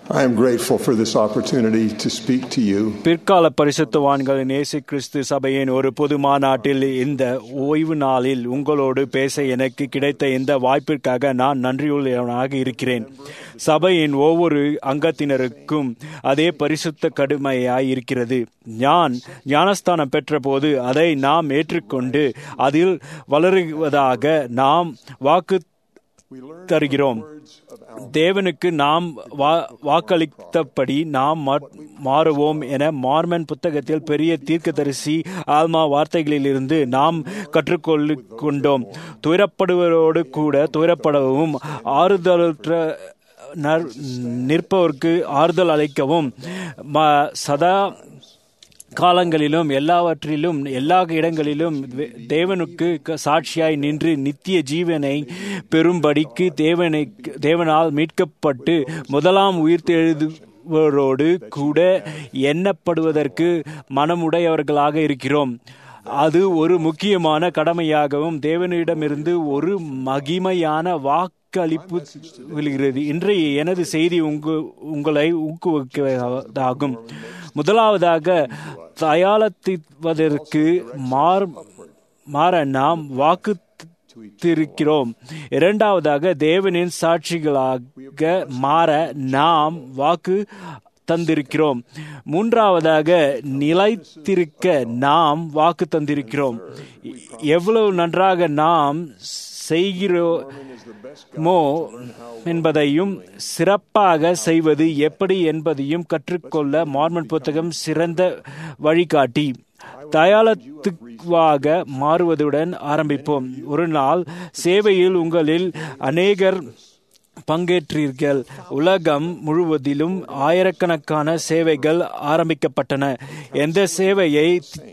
I am grateful for this opportunity to speak to you. பிற்கால பரிசுத்தவான்களின் இயேசு கிறிஸ்து சபையின் ஒரு பொது மாநாட்டில் இந்த ஓய்வு நாளில் உங்களோடு பேச எனக்கு கிடைத்த இந்த வாய்ப்பிற்காக நான் நன்றியுள்ளவனாக இருக்கிறேன் சபையின் ஒவ்வொரு அங்கத்தினருக்கும் அதே பரிசுத்த கடுமையாய் இருக்கிறது ஞான் ஞானஸ்தானம் பெற்றபோது அதை நாம் ஏற்றுக்கொண்டு அதில் வளருவதாக நாம் வாக்கு தருகிறோம் தேவனுக்கு நாம் வா- வாக்களித்தபடி நாம் மா- மாறுவோம் என மார்மன் புத்தகத்தில் பெரிய தீர்க்கதரிசி ஆல்மா வார்த்தைகளிலிருந்து நாம் கற்றுக்கொள்ளு கொண்டோம் துயரப்படுவரோடு கூட துயரப்படவும் ஆறுதலற்ற நர்- நிற்பவருக்கு ஆறுதல் அளிக்கவும் ம- சதா காலங்களிலும் எல்லாவற்றிலும் எல்லா இடங்களிலும் வே- தேவனுக்கு க- சாட்சியாய் நின்று நித்திய ஜீவனை பெறும்படிக்கு தேவனை தேவனால் மீட்கப்பட்டு முதலாம் உயிர்த்தெழுதுவரோடு கூட எண்ணப்படுவதற்கு மனமுடையவர்களாக இருக்கிறோம் அது ஒரு முக்கியமான கடமையாகவும் தேவனிடமிருந்து ஒரு மகிமையான வாக்களிப்பு விழுகிறது இன்றைய எனது செய்தி உங்க உங்களை ஊக்குவிப்பதாகும் முதலாவதாக தயாளத்துவதற்கு மார் மாற நாம் வாக்கு திருக்கிறோம் இரண்டாவதாக தேவனின் சாட்சிகளாக மாற நாம் வாக்கு தந்திருக்கிறோம் மூன்றாவதாக நிலைத்திருக்க நாம் வாக்கு தந்திருக்கிறோம் எவ்வளவு நன்றாக நாம் செய்கிறோமோ என்பதையும் சிறப்பாக செய்வது எப்படி என்பதையும் கற்றுக்கொள்ள மார்மன் புத்தகம் சிறந்த வழிகாட்டி தயாளத்துவாக மாறுவதுடன் ஆரம்பிப்போம் ஒரு நாள் சேவையில் உங்களில் அநேகர் பங்கேற்றீர்கள் உலகம் முழுவதிலும் ஆயிரக்கணக்கான சேவைகள் ஆரம்பிக்கப்பட்டன எந்த சேவையை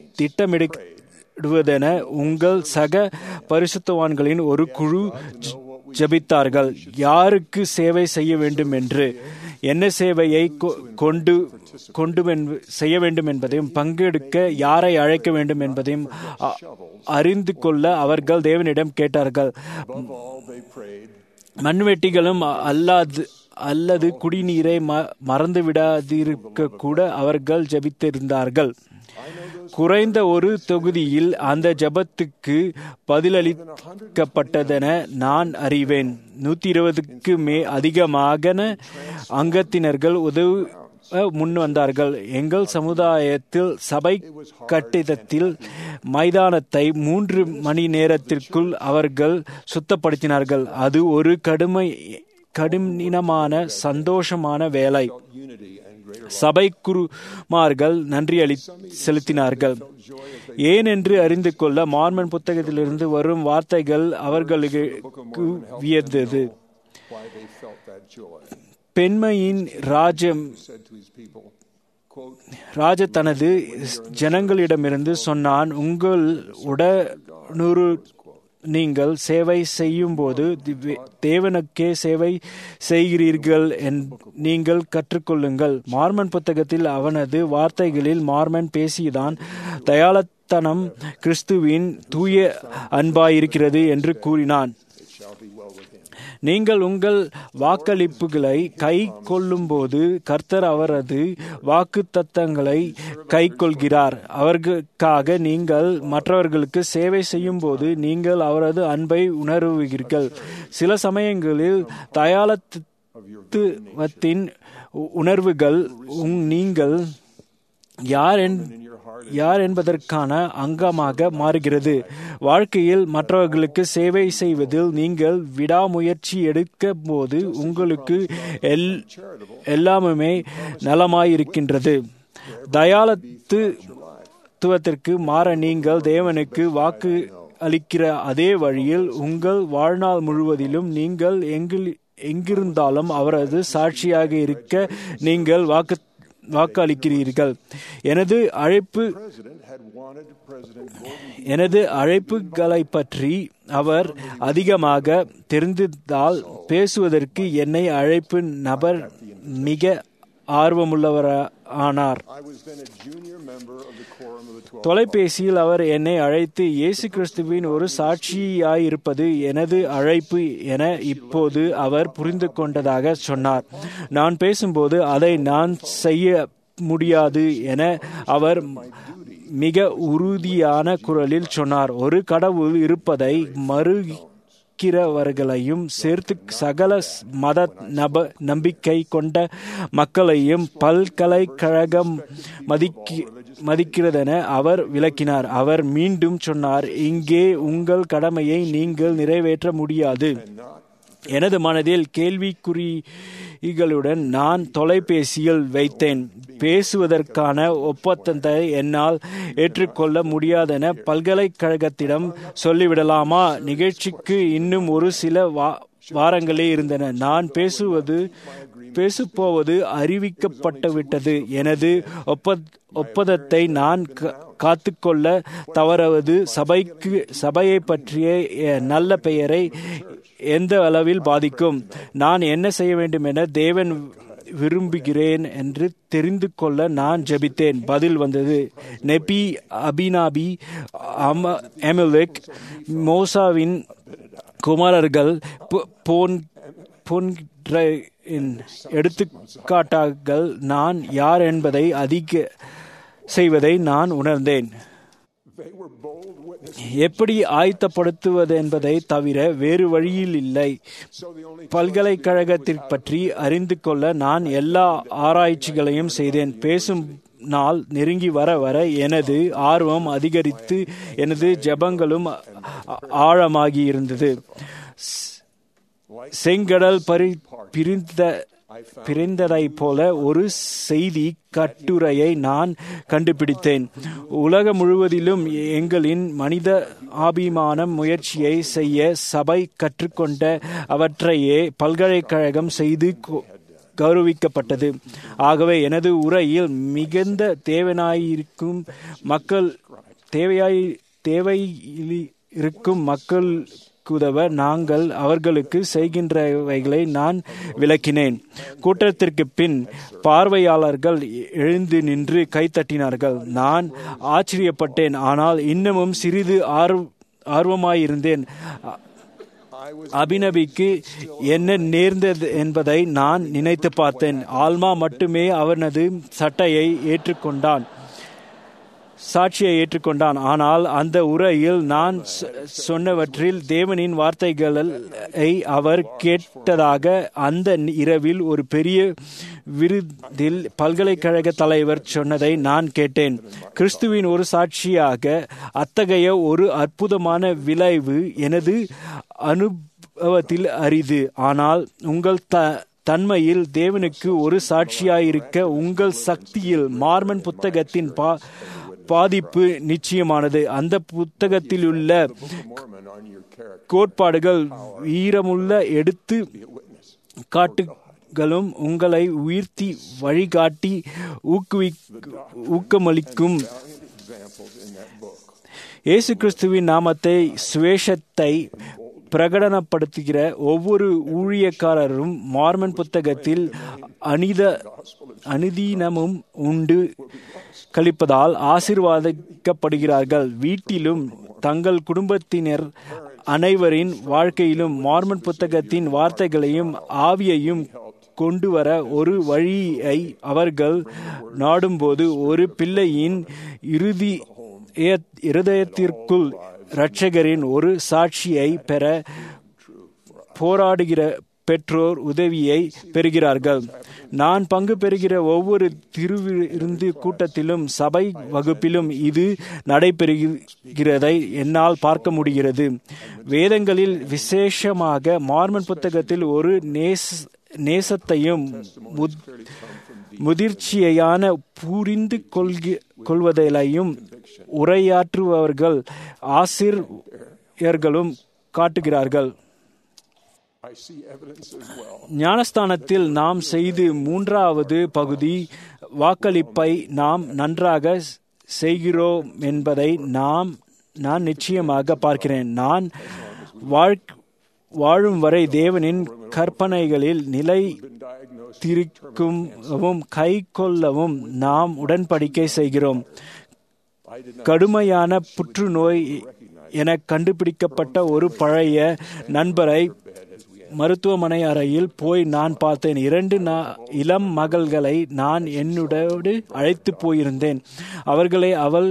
திட்டமிடுவதென உங்கள் சக பரிசுத்தவான்களின் ஒரு குழு ஜ- ஜெபித்தார்கள் யாருக்கு சேவை செய்ய வேண்டும் என்று என்ன சேவையை கொ- கொண்டு கொண்டு வென்- செய்ய வேண்டும் என்பதையும் பங்கெடுக்க யாரை அழைக்க வேண்டும் என்பதையும் அ- அறிந்து கொள்ள அவர்கள் தேவனிடம் கேட்டார்கள் Above all, they prayed, மண்வெட்டிகளும் அல்லாது அல்லது குடிநீரை ம- மறந்து விடாதிருக்க கூட அவர்கள் ஜெபித்திருந்தார்கள் குறைந்த ஒரு தொகுதியில் அந்த ஜெபத்துக்கு பதிலளிக்கப்பட்டதென நான் அறிவேன் நூத்தி இருபதுக்கு மே அதிகமாக அங்கத்தினர்கள் உதவ முன் வந்தார்கள் எங்கள் சமுதாயத்தில் சபை கட்டிடத்தில் மைதானத்தை மூன்று மணி நேரத்திற்குள் அவர்கள் சுத்தப்படுத்தினார்கள் அது ஒரு கடுமை கடினமான சந்தோஷமான வேலை unity and greater சபை குருமார்கள் நன்றி அளி செலுத்தினார்கள் ஏனென்று அறிந்து கொள்ள மார்மன் புத்தகத்திலிருந்து வரும் வார்த்தைகள் அவர்களுக்கு வியந்தது why they felt that joy. பெண்மையின் ராஜ்யம் Said to his people, quote, ராஜ தனது ஜனங்களிடமிருந்து சொன்னான் உங்கள் உடனுறு நீங்கள் சேவை செய்யும் போது தேவனுக்கே சேவை செய்கிறீர்கள் என் நீங்கள் கற்றுக்கொள்ளுங்கள் மார்மன் புத்தகத்தில் அவனது வார்த்தைகளில் மார்மன் பேசியதான் தயாளத்தனம் கிறிஸ்துவின் தூய அன்பாயிருக்கிறது என்று கூறினான் it shall be well with him. நீங்கள் உங்கள் வாக்களிப்புகளை கை கொள்ளும்போது கர்த்தர் அவரது வாக்கு தத்தங்களை கை கொள்கிறார் அவர்களுக்காக நீங்கள் மற்றவர்களுக்கு சேவை செய்யும் போது நீங்கள் அவரது அன்பை உணர்வுகிறீர்கள் சில சமயங்களில் தயாளத்துவத்தின் உணர்வுகள் உங்- நீங்கள் யார் என் யார் என்பதற்கான அங்கமாக மாறுகிறது வாழ்க்கையில் மற்றவர்களுக்கு சேவை செய்வதில் நீங்கள் விடாமுயற்சி எடுக்கும் போது உங்களுக்கு எல் எல்லாமுமே நலமாயிருக்கின்றது தயாளத்துவத்திற்கு மாற நீங்கள் தேவனுக்கு வாக்கு அளிக்கிற அதே வழியில் உங்கள் வாழ்நாள் முழுவதிலும் நீங்கள் எங்கில் எங்கிருந்தாலும் அவரது சாட்சியாக இருக்க நீங்கள் வாக்கு வாக்களிக்கிறீர்கள் எனது அழைப்பு President had wanted President Gordon எனது அழைப்புகளை பற்றி அவர் அதிகமாக தெரிந்ததால் பேசுவதற்கு என்னை அழைப்பு நபர் மிக ஆர்வமுள்ளவரானார் I was then a junior member of the quorum of the Twelve. தொலைபேசியில் அவர் என்னை அழைத்து இயேசு கிறிஸ்துவின் ஒரு சாட்சியாயிருப்பது எனது அழைப்பு என இப்போது அவர் புரிந்து கொண்டதாக சொன்னார் நான் பேசும்போது அதை நான் செய்ய முடியாது என அவர் மிக உறுதியான குரலில் சொன்னார் ஒரு கடவுள் இருப்பதை மறுக்கிறவர்களையும் சேர்த்து சகல மத நப நம்பிக்கை கொண்ட மக்களையும் பல்கலைக்கழகம் மதிக்கி மதிக்கிறதென அவர் விளக்கினார் அவர் மீண்டும் சொன்னார் இங்கே உங்கள் கடமையை நீங்கள் நிறைவேற்ற முடியாது எனது மனதில் கேள்விக்குறிகளுடன் நான் தொலைபேசியில் வைத்தேன் பேசுவதற்கான ஒப்பந்தத்தை என்னால் ஏற்றுக்கொள்ள முடியாதென பல்கலைக்கழகத்திடம் சொல்லிவிடலாமா நிகழ்ச்சிக்கு இன்னும் ஒரு சில வா வாரங்களே இருந்தன நான் பேசுவது பேசுப்போவது அறிவிக்கப்பட்டுவிட்டது எனது ஒப்ப ஒப்பந்தத்தை நான் காத்துக்கொள்ள தவறுவது சபைக்கு சபையை பற்றிய நல்ல பெயரை எந்த அளவில் பாதிக்கும் நான் என்ன செய்ய வேண்டும் என தேவன் விரும்புகிறேன் என்று தெரிந்து கொள்ள நான் ஜெபித்தேன் பதில் வந்தது நெபி அபினாபி அம எமுலிக் மோசாவின் குமாரர்கள் போன் போன்ற எடுத்துக்காட்டாக நான் யார் என்பதை அதிக செய்வதை நான் உணர்ந்தேன் எப்படி ஆயத்தப்படுத்துவது என்பதை தவிர வேறு வழியில் இல்லை பல்கலைக்கழகத்தை பற்றி அறிந்து கொள்ள நான் எல்லா ஆராய்ச்சிகளையும் செய்தேன் பேசும் நாள் நெருங்கி வர வர எனது ஆர்வம் அதிகரித்து எனது ஜபங்களும் ஆழமாகி இருந்தது செங்கடல் பரி பிரிந்த பிரிந்ததை போல ஒரு செய்தி கட்டுரையை நான் கண்டுபிடித்தேன் உலகம் முழுவதிலும் எங்களின் மனித ஆபிமானம் முயற்சியை செய்ய சபை கற்றுக்கொண்ட அவற்றையே பல்கலைக்கழகம் செய்து கௌரவிக்கப்பட்டது ஆகவே எனது உரையில் மிகுந்த தேவனாயிருக்கும் மக்கள் தேவையாய் தேவையில் இருக்கும் மக்கள் உதவ நாங்கள் அவர்களுக்கு செய்கின்றவைகளை நான் விளக்கினேன் கூட்டத்திற்கு பின் பார்வையாளர்கள் எழுந்து நின்று கைத்தட்டினார்கள் நான் ஆச்சரியப்பட்டேன் ஆனால் இன்னமும் சிறிது ஆர்வ ஆர்வமாயிருந்தேன் அபிநபிக்கு என்ன நேர்ந்தது என்பதை நான் நினைத்து பார்த்தேன் ஆல்மா மட்டுமே அவனது சட்டையை ஏற்றுக்கொண்டான் சாட்சியை ஏற்றுக்கொண்டான் ஆனால் அந்த உரையில் நான் சொன்னவற்றில் தேவனின் வார்த்தைகளை அவர் கேட்டதாக அந்த இரவில் ஒரு பெரிய விருதில் பல்கலைக்கழக தலைவர் சொன்னதை நான் கேட்டேன் கிறிஸ்துவின் ஒரு சாட்சியாக அத்தகைய ஒரு அற்புதமான விளைவு எனது அனுபவத்தில் அரிது ஆனால் உங்கள் த தன்மையில் தேவனுக்கு ஒரு சாட்சியாயிருக்க உங்கள் சக்தியில் மார்மன் புத்தகத்தின் பா பாதிப்பு நிச்சயமானது அந்த புத்தகத்திலுள்ள கோட்பாடுகள் வீரமுள்ள எடுத்து காட்டுகளும் உங்களை உயர்த்தி வழிகாட்டி ஊக்குவி ஊக்கமளிக்கும் இயேசு கிறிஸ்துவின் நாமத்தை சுவேஷத்தை பிரகடனப்படுத்துகிற ஒவ்வொரு ஊழியக்காரரும் மார்மன் புத்தகத்தில் அனித அனுதீனமும் உண்டு கழிப்பதால் ஆசிர்வாதிக்கப்படுகிறார்கள் வீட்டிலும் தங்கள் குடும்பத்தினர் அனைவரின் வாழ்க்கையிலும் மார்மன் புத்தகத்தின் வார்த்தைகளையும் ஆவியையும் கொண்டு வர ஒரு வழியை அவர்கள் நாடும்போது ஒரு பிள்ளையின் இறுதி இருதயத்திற்குள் இரட்சகரின் ஒரு சாட்சியை பெற போராடுகிற பெற்றோர் உதவியை பெறுகிறார்கள் நான் பங்கு பெறுகிற ஒவ்வொரு திருவிருந்து கூட்டத்திலும் சபை வகுப்பிலும் இது நடைபெறுகிறதை என்னால் பார்க்க முடிகிறது வேதங்களில் விசேஷமாக மார்மன் புத்தகத்தில் ஒரு நேச நேசத்தையும் முதிர்ச்சியான புரிந்து கொள்கி கொள்வதையும் உரையாற்றுபவர்கள் ஆசிரியர்களும் காட்டுகிறார்கள் ஞானஸ்தானத்தில் நாம் செய்து மூன்றாவது பகுதி வாக்களிப்பை நாம் நன்றாக செய்கிறோம் என்பதை நாம் நான் நிச்சயமாக பார்க்கிறேன் நான் வாழ் வாழும் வரை தேவனின் கற்பனைகளில் நிலை been diagnosed திருக்கவும் கை கொள்ளவும் நாம் உடன்படிக்கை செய்கிறோம் I did not கடுமையான புற்றுநோய் என கண்டுபிடிக்கப்பட்ட ஒரு பழைய நண்பரை மருத்துவமனை அறையில் போய் நான் பார்த்தேன் இரண்டு நா- இளம் மகள்களை நான் என்னுடோடு அழைத்து போயிருந்தேன் அவர்களை அவள்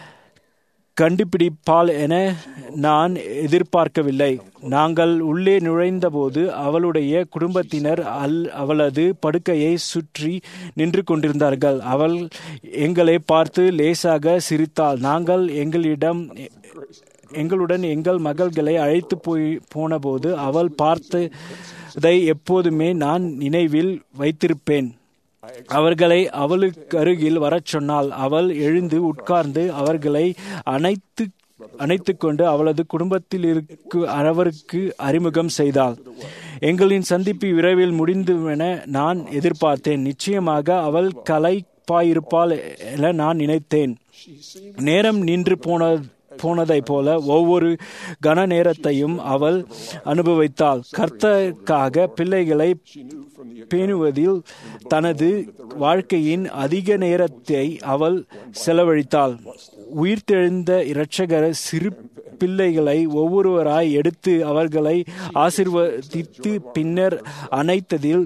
கண்டுபிடிப்பாள் என நான் எதிர்பார்க்கவில்லை நாங்கள் உள்ளே நுழைந்தபோது அவளுடைய குடும்பத்தினர் அல் அவளது படுக்கையை சுற்றி நின்று கொண்டிருந்தார்கள் அவள் எங்களை பார்த்து லேசாக சிரித்தாள் நாங்கள் எங்களிடம் எங்களுடன் எங்கள் மகள்களை அழைத்து போய் போனபோது அவள் பார்த்ததை எப்போதுமே நான் நினைவில் வைத்திருப்பேன் அவர்களை அவளுக்கு அருகில் வரச் சொன்னால் அவள் எழுந்து உட்கார்ந்து அவர்களை அணைத்து அணைத்துக் கொண்டு அவளது குடும்பத்தில் இருக்கு அவருக்கு அறிமுகம் செய்தாள் எங்களின் சந்திப்பு விரைவில் முடிந்துவென நான் எதிர்பார்த்தேன் நிச்சயமாக அவள் கலைப்பாயிருப்பாள் என நான் நினைத்தேன் நேரம் நின்று போன போனதைப் போல ஒவ்வொரு கன நேரத்தையும் அவள் அனுபவித்தாள் கர்த்தருக்காக பிள்ளைகளை பேணுவதில் தனது வாழ்க்கையின் அதிக நேரத்தை அவள் செலவழித்தாள் உயிர்த்தெழுந்த இரட்சகர் சிறு பிள்ளைகளை ஒவ்வொருவராய் எடுத்து அவர்களை ஆசிர்வதித்து பின்னர் அனைத்ததில்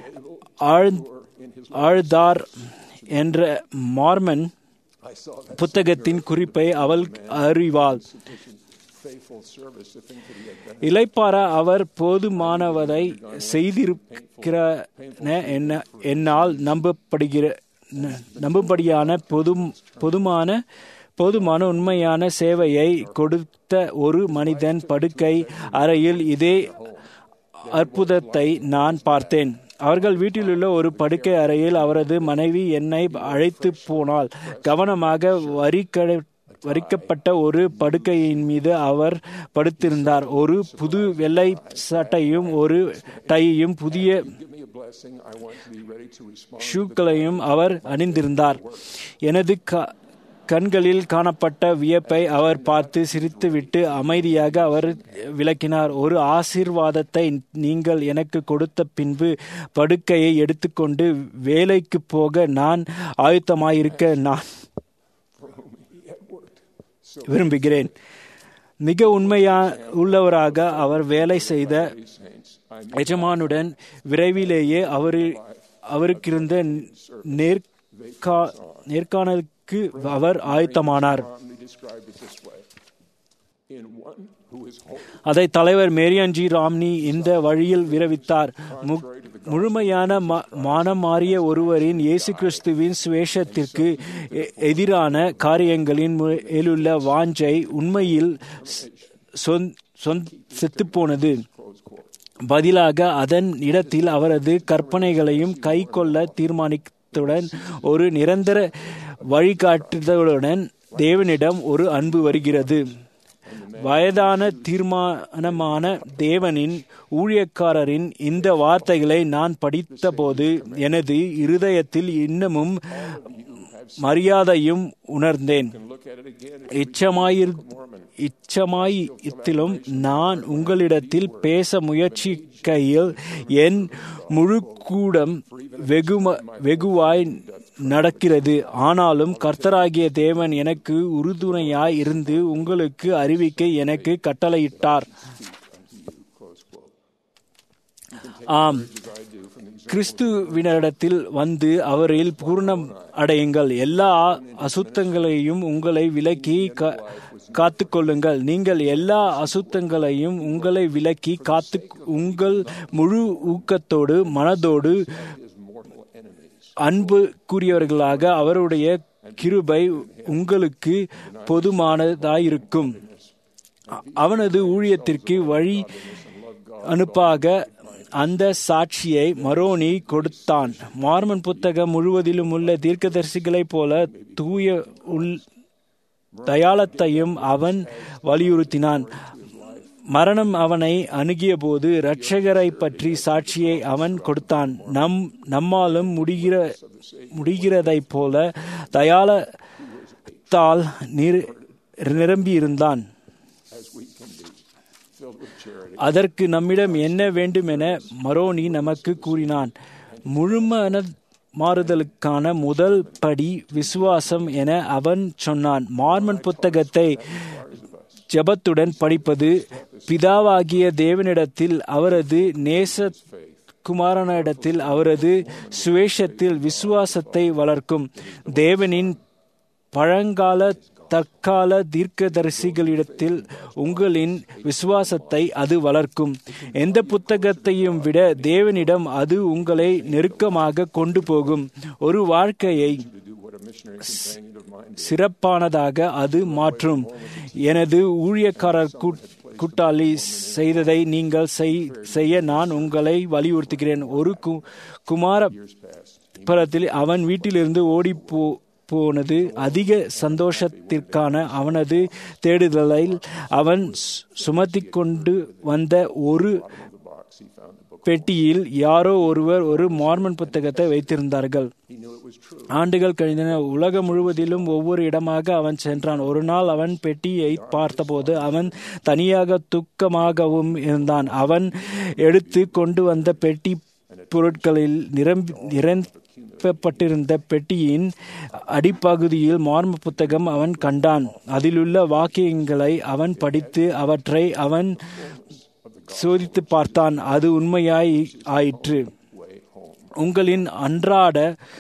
ஆழ் ஆழ்தார் என்ற மார்மன் I saw that புத்தகத்தின் குறிப்பை அவள் அறிவாள் faithful service to think that he had done. இளைப்பார அவர் போதுமானவதை செய்திருக்கிற என்ன என்னால் நம்பப்படுகிற ந- நம்பும்படியான பொது பொதுமான போதுமான உண்மையான சேவையை கொடுத்த ஒரு மனிதன் படுக்கை அறையில் இதே அற்புதத்தை நான் பார்த்தேன் அவர்கள் வீட்டிலுள்ள ஒரு படுக்கை அறையில் அவரது மனைவி என்னை அழைத்து போனால் கவனமாக வரிக்க வரிக்கப்பட்ட ஒரு படுக்கையின் மீது அவர் படுத்திருந்தார் ஒரு புது வெள்ளை சட்டையும் ஒரு டையும் புதிய Give me a blessing. I want to be ready to respond. ஷூக்களையும் அவர் அணிந்திருந்தார் எனது க- கண்களில் காணப்பட்ட வியப்பை அவர் பார்த்து சிரித்துவிட்டு அமைதியாக அவர் விளக்கினார் ஒரு ஆசீர்வாதத்தை நீங்கள் எனக்கு கொடுத்த பின்பு படுக்கையை எடுத்துக்கொண்டு வேலைக்கு போக நான் ஆயுத்தமாயிருக்க நான் விரும்புகிறேன் மிக உண்மையா உள்ளவராக அவர் வேலை செய்த Saints, I எஜமானுடன் விரைவிலேயே அவரு அவருக்கிருந்த நேர்கா நேர்காணலுக்கு அவர் ஆயத்தமானார் calmly described it this way. In one who is holy, அதை தலைவர் மேரியன்ஜி ராம்னி இந்த வழியில் விரவித்தார் மு- முழுமையான ம- மானம் மாறிய ஒருவரின் இயேசு கிறிஸ்துவின் சுவேஷத்திற்கு எ- எதிரான காரியங்களின் மேலுள்ள வாஞ்சை உண்மையில் சொந்- சொந்- செத்துப்போனது பதிலாக அதன் இடத்தில் அவரது கற்பனைகளையும் கை கொள்ள தீர்மானித்துடன் ஒரு நிரந்தர வழிகாட்டுதலுடன் தேவனிடம் ஒரு அன்பு வருகிறது வயதான தீர்மானமான தேவனின் ஊழியக்காரரின் இந்த வார்த்தைகளை நான் படித்தபோது எனது இருதயத்தில் இன்னமும் மரியாதையும் உணர்ந்தேன் look at it again. இச்சமாயிர் இச்சமாயத்திலும் நான் உங்களிடத்தில் பேச முயற்சிக்கையில் என் முழு கூடம் வெகும வெகுவாய் நடக்கிறது ஆனாலும் கர்த்தராகிய தேவன் எனக்கு உறுதுணையாய் இருந்து உங்களுக்கு அறிவிக்க எனக்கு கட்டளையிட்டார் ஆம் கிறிஸ்துவினரிடத்தில் வந்து அவரில் பூர்ணம் அடையுங்கள் எல்லா அசுத்தங்களையும் உங்களை விலக்கி கா- காத்துக்கொள்ளுங்கள் நீங்கள் எல்லா அசுத்தங்களையும் உங்களை விலக்கி காத்து உங்கள் முழு ஊக்கத்தோடு மனதோடு அன்பு கூறியவர்களாக அவருடைய கிருபை உங்களுக்கு பொதுமானதாயிருக்கும் அ- அவனது ஊழியத்திற்கு வழி அனுப்பாக அந்த சாட்சியை மரோனி கொடுத்தான் மார்மன் புத்தகம் முழுவதிலும் உள்ள தீர்க்கதரிசிகளைப் போல தூய உள் தயாளத்தையும் அவன் வலியுறுத்தினான் மரணம் அவனை அணுகிய போது இரட்சகரை பற்றி சாட்சியை அவன் கொடுத்தான் நம் நம்மாலும் முடிகிற முடிகிறதைப் போல தயாளத்தால் நிர- நிரம்பியிருந்தான் filled with charity. அதற்கு நம்மிடம் என்ன வேண்டுமென மரோனி நமக்கு கூறினான் முழுமன மாறுதலுக்கான முதல் படி விசுவாசம் என அவன் சொன்னான் மார்மன் புத்தகத்தை ஜெபத்துடன் படிப்பது பிதாவாகிய தேவனிடத்தில் அவரது நேச குமாரனிடத்தில் அவரது சுவேஷத்தில் விசுவாசத்தை வளர்க்கும் தேவனின் பழங்கால தற்கால தீர்க்கதரிசிகளிடத்தில் உங்களின் விசுவாசத்தை அது வளர்க்கும் எந்த புத்தகத்தையும் விட தேவனிடம் அது உங்களை நெருக்கமாக கொண்டு போகும் ஒரு வாழ்க்கையை To do what a missionary companion of mine did. சிறப்பானதாக அது மாற்றும் எனது ஊழியக்காரர் கூட்- கூட்டாளி செய்ததை நீங்கள் செய்- செய்ய நான் உங்களை வலியுறுத்துகிறேன் ஒரு கு- குமார பரத்தில் அவன் வீட்டிலிருந்து ஓடி போ போனது அதிக சந்தோஷத்திற்கான அவனது தேடுதலில் அவன் சு- சுமத்திக் கொண்டு வந்த ஒரு Box, he found a book. பெட்டியில் யாரோ ஒருவர் ஒரு மார்மன் புத்தகத்தை வைத்திருந்தார்கள் He knew it was true. ஆண்டுகள் கழிந்தன உலகம் முழுவதிலும் ஒவ்வொரு இடமாக அவன் சென்றான் ஒரு நாள் அவன் பெட்டியை பார்த்தபோது அவன் தனியாக துக்கமாகவும் இருந்தான் அவன் எடுத்து கொண்டு வந்த பெட்டி பொருட்களில் நிரம்பி நிரப்பப்பட்டிருந்த பெட்டியின் அடிப்பகுதியில் மார்ம புத்தகம் அவன் கண்டான் அதிலுள்ள வாக்கியங்களை அவன் படித்து அவற்றை அவன் சோதித்து பார்த்தான் அது உண்மையாய் ஆயிற்று உங்களின் அன்றாட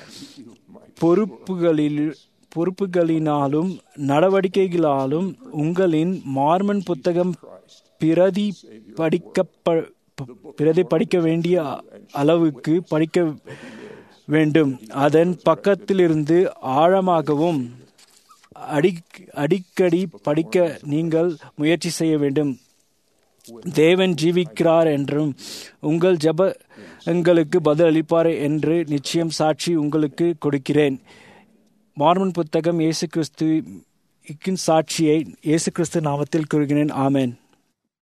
பொறுப்புகளில் பொறுப்புகளினாலும் நடவடிக்கைகளாலும் உங்களின் மார்மன் புத்தகம் பிரதி படிக்கப்ப பிரதி படிக்க வேண்டிய அளவுக்கு படிக்க வேண்டும் அதன் பக்கத்திலிருந்து ஆழமாகவும் அடி அடிக்கடி படிக்க நீங்கள் முயற்சி செய்ய வேண்டும் தேவன் ஜீவிக்கிறார் என்றும் உங்கள் ஜபங்களுக்கு பதில் அளிப்பார் என்று நிச்சயம் சாட்சி உங்களுக்கு கொடுக்கிறேன் மார்மன் புத்தகம் இயேசு கிறிஸ்து சாட்சியை இயேசு கிறிஸ்து நாமத்தில் கூறுகிறேன் ஆமென்